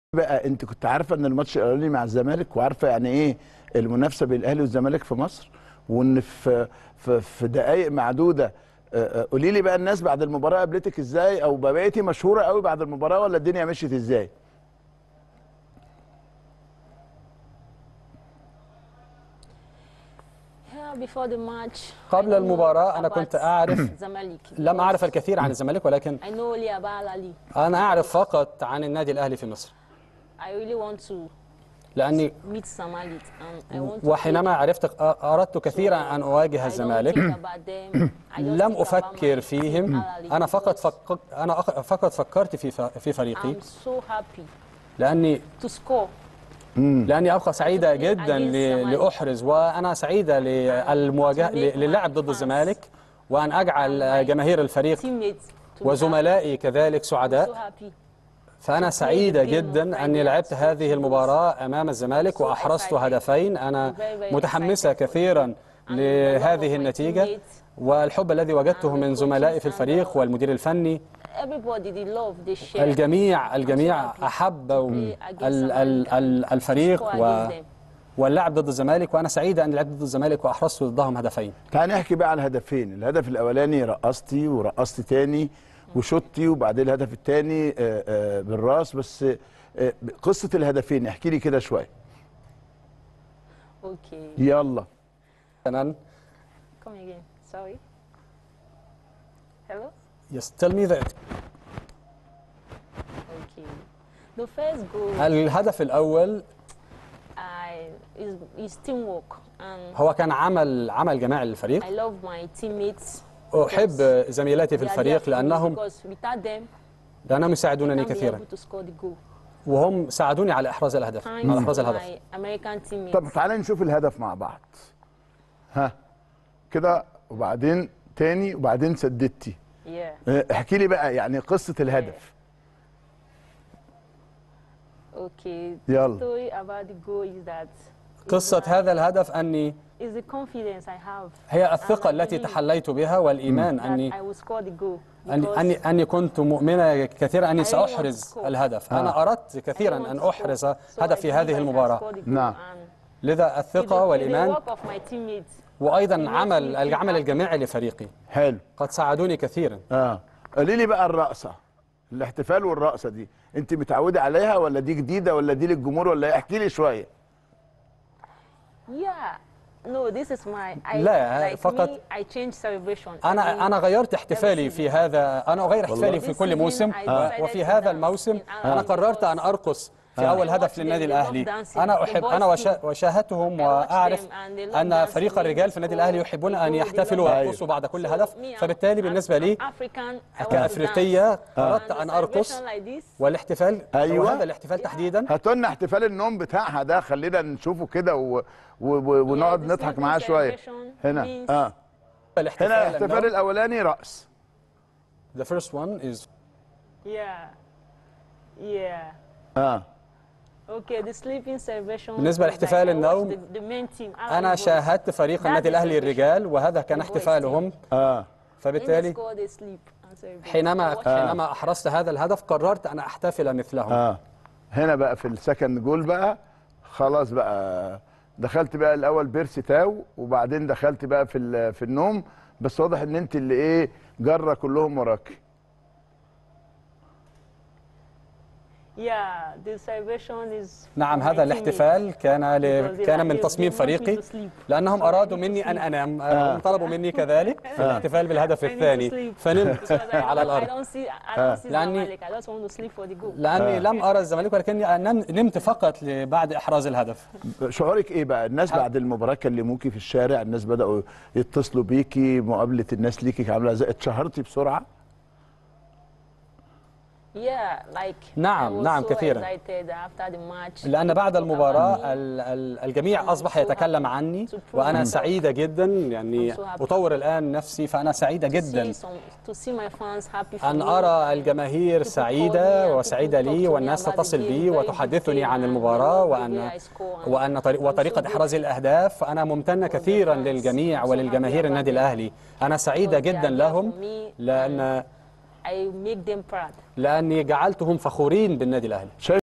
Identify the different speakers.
Speaker 1: بقى انت كنت عارفه ان الماتش الاولاني مع الزمالك وعارفه يعني ايه المنافسه بين الاهلي والزمالك في مصر وان في في, في دقائق معدوده آه، آه، قولي لي بقى الناس بعد المباراه قابلتك ازاي او بقيتي مشهوره قوي بعد المباراه ولا الدنيا مشيت ازاي
Speaker 2: Yeah, before the match,
Speaker 3: قبل
Speaker 2: I know
Speaker 3: المباراة أنا
Speaker 2: about
Speaker 3: كنت أعرف
Speaker 2: الزمالك.
Speaker 3: لم أعرف الكثير عن الزمالك ولكن
Speaker 2: I know only about Al Ali.
Speaker 3: أنا أعرف فقط عن النادي الأهلي في مصر
Speaker 2: I really want to
Speaker 3: لأني
Speaker 2: meet Samalit and I want to
Speaker 3: وحينما عرفت أردت كثيرا أن أواجه
Speaker 2: I don't
Speaker 3: الزمالك
Speaker 2: think about them. I just
Speaker 3: لم
Speaker 2: think about
Speaker 3: أفكر
Speaker 2: my
Speaker 3: فيهم
Speaker 2: Al Ali
Speaker 3: أنا فقط
Speaker 2: because
Speaker 3: فك... أنا أخ- فقط فكرت في ف... في فريقي
Speaker 2: I'm so happy
Speaker 3: لأني
Speaker 2: to score.
Speaker 3: لأني أبقى سعيدة جدا ل... لأحرز وأنا سعيدة للمواجهة ل- للعب ضد الزمالك وأن أجعل جماهير الفريق
Speaker 2: Teammates to
Speaker 3: وزملائي كذلك
Speaker 2: be so
Speaker 3: سعداء
Speaker 2: happy.
Speaker 3: فأنا سعيدة جدا أني لعبت هذه المباراة أمام الزمالك وأحرزت هدفين أنا متحمسة كثيرا لهذه النتيجة والحب الذي وجدته من زملائي في الفريق والمدير الفني
Speaker 2: Everybody they love they share.
Speaker 3: الجميع الجميع أحبوا ال- ال- ال- الفريق و واللعب ضد الزمالك وأنا سعيدة أني لعبت ضد الزمالك وأحرزت ضدهم هدفين
Speaker 1: تعال نحكي بقى على الهدفين الهدف الاولاني رقصتي ورقصتي تاني وشطتي وبعدين الهدف الثاني بالراس بس آه، قصه الهدفين احكي لي كده شويه
Speaker 2: Okay.
Speaker 1: يلا
Speaker 3: أنا
Speaker 2: Come again. Sorry. Hello.
Speaker 3: Yes, tell me that
Speaker 2: Okay. The first goal
Speaker 3: الهدف الأول
Speaker 2: I, is, is teamwork and
Speaker 3: هو كان عمل عمل جماعي للفريق
Speaker 2: I love my teammates.
Speaker 3: أحب زميلاتي في
Speaker 2: They are there
Speaker 3: الفريق
Speaker 2: for me
Speaker 3: لأنهم
Speaker 2: because without them
Speaker 3: لأنهم
Speaker 2: I
Speaker 3: يساعدونني
Speaker 2: can't be
Speaker 3: كثيرا
Speaker 2: able to score the goal.
Speaker 3: وهم ساعدوني على إحراز الهدف على
Speaker 2: Thanks
Speaker 3: إحراز
Speaker 2: to
Speaker 3: الهدف
Speaker 2: my American teammates.
Speaker 1: طب تعالى نشوف الهدف مع بعض ها كده وبعدين تاني وبعدين سددتي
Speaker 2: Yeah.
Speaker 1: آه، احكي لي بقى يعني قصه الهدف
Speaker 2: Okay.
Speaker 1: يلا.
Speaker 2: The story about the goal is that is
Speaker 3: قصة
Speaker 2: my-
Speaker 3: هذا الهدف أني
Speaker 2: is the confidence I have.
Speaker 3: هي الثقة
Speaker 2: And I
Speaker 3: التي
Speaker 2: believe
Speaker 3: تحليت بها والإيمان
Speaker 2: that
Speaker 3: أني
Speaker 2: I will score the goal.
Speaker 3: أني
Speaker 2: because
Speaker 3: أني أني كنت مؤمنة كثيرا أني
Speaker 2: I really want to
Speaker 3: سأحرز
Speaker 2: score.
Speaker 3: الهدف أنا أردت
Speaker 2: I
Speaker 3: كثيرا
Speaker 2: want
Speaker 3: أن
Speaker 2: to score.
Speaker 3: أحرز
Speaker 2: So
Speaker 3: هدف
Speaker 2: I
Speaker 3: في
Speaker 2: believe
Speaker 3: هذه
Speaker 2: I can
Speaker 3: المباراة
Speaker 2: score the goal
Speaker 1: نعم.
Speaker 2: and
Speaker 3: لذا
Speaker 2: with the-
Speaker 3: الثقة
Speaker 2: with the
Speaker 3: والإيمان
Speaker 2: work of my teammates.
Speaker 3: وأيضا
Speaker 2: it makes
Speaker 3: عمل
Speaker 2: me feel
Speaker 3: العمل
Speaker 2: happy.
Speaker 3: الجماعي لفريقي
Speaker 1: حلو
Speaker 3: قد ساعدوني كثيرا
Speaker 1: اه قولي لي بقى الرقصه الاحتفال والرقصه دي انت متعوده عليها ولا دي جديده ولا دي للجمهور ولا إيه؟ احكي لي شويه
Speaker 2: Yeah. No, this is my. I,
Speaker 3: لا،
Speaker 2: like
Speaker 3: فقط-
Speaker 2: me, I change celebration.
Speaker 3: أنا
Speaker 2: every-
Speaker 3: أنا غيرت احتفالي في هذا أنا أغير احتفالي في
Speaker 2: This
Speaker 3: كل
Speaker 2: season
Speaker 3: موسم
Speaker 2: I
Speaker 3: و-
Speaker 2: decided
Speaker 3: وفي
Speaker 2: to
Speaker 3: هذا
Speaker 2: dance
Speaker 3: الموسم
Speaker 2: in
Speaker 3: أنا
Speaker 2: Al
Speaker 3: قررت أن
Speaker 2: because
Speaker 3: أرقص في
Speaker 2: I
Speaker 3: أول
Speaker 2: watch
Speaker 3: هدف
Speaker 2: them,
Speaker 3: للنادي
Speaker 2: they love
Speaker 3: الأهلي
Speaker 2: dancing.
Speaker 3: أنا
Speaker 2: The
Speaker 3: أحب
Speaker 2: boys
Speaker 3: أنا
Speaker 2: too.
Speaker 3: وشا- وشاهدتهم
Speaker 2: I watch
Speaker 3: وأعرف
Speaker 2: them and they love
Speaker 3: أن
Speaker 2: dancing
Speaker 3: فريق
Speaker 2: when
Speaker 3: الرجال
Speaker 2: they
Speaker 3: في النادي
Speaker 2: score,
Speaker 3: الأهلي يحبون
Speaker 2: they
Speaker 3: أن
Speaker 2: go, they
Speaker 3: يحتفلوا
Speaker 2: love
Speaker 3: ويرقصوا بعد كل
Speaker 2: So
Speaker 3: هدف
Speaker 2: me, I'm-
Speaker 3: فبالتالي
Speaker 2: I'm-
Speaker 3: بالنسبة لي
Speaker 2: I'm African, I want to
Speaker 3: كأفريقية
Speaker 2: dance.
Speaker 3: أردت
Speaker 2: And the
Speaker 3: أن أرقص
Speaker 2: celebration like this,
Speaker 3: والاحتفال
Speaker 1: أيوة.
Speaker 3: وهذا الاحتفال تحديدا
Speaker 1: هاتوا لنا احتفال النوم بتاعها ده خلينا نشوفه كده و... و... و... ونقعد
Speaker 2: this
Speaker 1: نضحك
Speaker 2: sleeping
Speaker 1: معاه شويه
Speaker 2: celebration
Speaker 1: هنا
Speaker 2: means-
Speaker 1: اه
Speaker 3: الاحتفال
Speaker 1: هنا الاحتفال
Speaker 3: النوم.
Speaker 1: الاولاني رقص
Speaker 3: The first one is
Speaker 2: yeah, yeah.
Speaker 1: اه
Speaker 2: Okay, the sleeping celebration.
Speaker 3: بالنسبة
Speaker 2: was
Speaker 3: لاحتفال
Speaker 2: like I watched
Speaker 3: النوم،
Speaker 2: the, the main team. Al
Speaker 3: أنا
Speaker 2: Ali boys.
Speaker 3: شاهدت فريق
Speaker 2: That's
Speaker 3: النادي
Speaker 2: the
Speaker 3: الأهلي
Speaker 2: celebration.
Speaker 3: الرجال وهذا كان
Speaker 2: The boys
Speaker 3: احتفالهم
Speaker 1: اه
Speaker 2: When they
Speaker 3: فبالتالي
Speaker 2: score, they sleep and celebrate. I
Speaker 3: حينما
Speaker 2: watched
Speaker 3: حينما أحرزت هذا الهدف قررت أن أحتفل مثلهم
Speaker 1: اه هنا بقى في السكند جول بقى خلاص بقى دخلت بقى الاول بيرسي تاو وبعدين دخلت بقى في ال- في النوم بس واضح ان انت اللي ايه جره كلهم وراكي
Speaker 2: Yeah, the celebration is
Speaker 3: نعم
Speaker 2: for
Speaker 3: هذا
Speaker 2: my
Speaker 3: الاحتفال كان ل...
Speaker 2: Because they
Speaker 3: كان
Speaker 2: like-
Speaker 3: من
Speaker 2: they-
Speaker 3: تصميم
Speaker 2: they want me
Speaker 3: فريقي
Speaker 2: to sleep.
Speaker 3: لأنهم
Speaker 2: So I
Speaker 3: أرادوا
Speaker 2: need to
Speaker 3: مني أن
Speaker 2: sleep.
Speaker 3: أنام هم طلبوا مني كذلك في الاحتفال بالهدف
Speaker 2: I need to
Speaker 3: الثاني
Speaker 2: sleep.
Speaker 3: فنمت
Speaker 2: Because I
Speaker 3: على
Speaker 2: don't- I
Speaker 3: الأرض
Speaker 2: don't see, I don't see
Speaker 3: لأني-
Speaker 2: Zamalek. I just want to sleep for the goal.
Speaker 3: لأني لم أرى الزمالك ولكني نم- نمت فقط بعد إحراز الهدف
Speaker 1: شعورك ايه بقى الناس بعد المباراه كلموكي في الشارع الناس بداوا يتصلوا بيكي مقابله الناس ليكي كانت عامله ازاي اتشهرتي بسرعه
Speaker 2: Yeah, like
Speaker 3: نعم،
Speaker 2: I was
Speaker 3: نعم،
Speaker 2: so
Speaker 3: كثيراً.
Speaker 2: excited after the match.
Speaker 3: لأن بعد
Speaker 2: People talk
Speaker 3: المباراة
Speaker 2: about me.
Speaker 3: ال- ال- الجميع أصبح يتكلم عني وأنا سعيدة جدا يعني أطور الآن نفسي فأنا سعيدة
Speaker 2: To
Speaker 3: جدا
Speaker 2: see some- to see my fans happy for
Speaker 3: أن
Speaker 2: me.
Speaker 3: أرى الجماهير سعيدة وسعيدة لي والناس تتصل بي وتحدثني عن المباراة وأن وأن طريق وطريقة إحراز الأهداف أنا ممتنة كثيرا للجميع وللجماهير النادي الأهلي أنا سعيدة جدا لهم لأن
Speaker 2: I make them proud.
Speaker 3: لأني جعلتهم فخورين بالنادي الأهلي
Speaker 1: شايف